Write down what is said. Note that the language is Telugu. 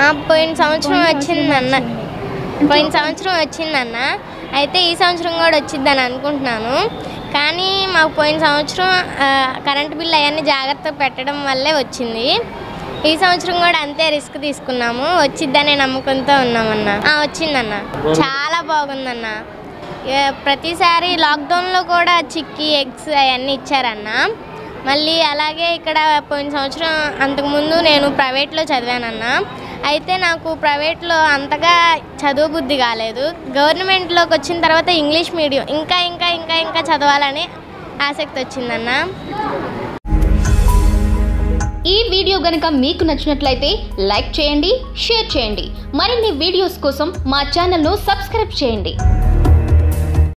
పోయిన సంవత్సరం వచ్చిందన్న పోయిన సంవత్సరం వచ్చిందన్న అయితే ఈ సంవత్సరం కూడా వచ్చిందని అనుకుంటున్నాను కానీ మాకు పోయిన సంవత్సరం ఆ, కరెంట్ బిల్ అవన్నీ జాగ్రత్త పెట్టడం వల్లే వచ్చింది ఈ సంవత్సరం కూడా అంతే రిస్క్ తీసుకున్నాము వచ్చిద్దనే నమ్మకంతో ఉన్నామన్న ఆ, వచ్చిందన్న చాలా బాగుందన్న ఏ, ప్రతిసారి లాక్డౌన్లో కూడా చిక్కీ ఎగ్స్ అవన్నీ ఇచ్చారన్న మళ్ళీ అలాగే ఇక్కడ పోయిన సంవత్సరం అంతకుముందు నేను ప్రైవేట్లో చదివానన్న అయితే నాకు ప్రైవేట్లో అంతగా చదువు బుద్ధి కాలేదు గవర్నమెంట్లోకి వచ్చిన తర్వాత ఇంగ్లీష్ మీడియం ఇంకా ఇంకా ఇంకా ఇంకా చదవాలని ఆసక్తి వచ్చిందన్న ఈ వీడియో గనుక మీకు నచ్చినట్లయితే లైక్ చేయండి షేర్ చేయండి మరిన్ని వీడియోస్ కోసం మా ఛానల్ను సబ్స్క్రైబ్ చేయండి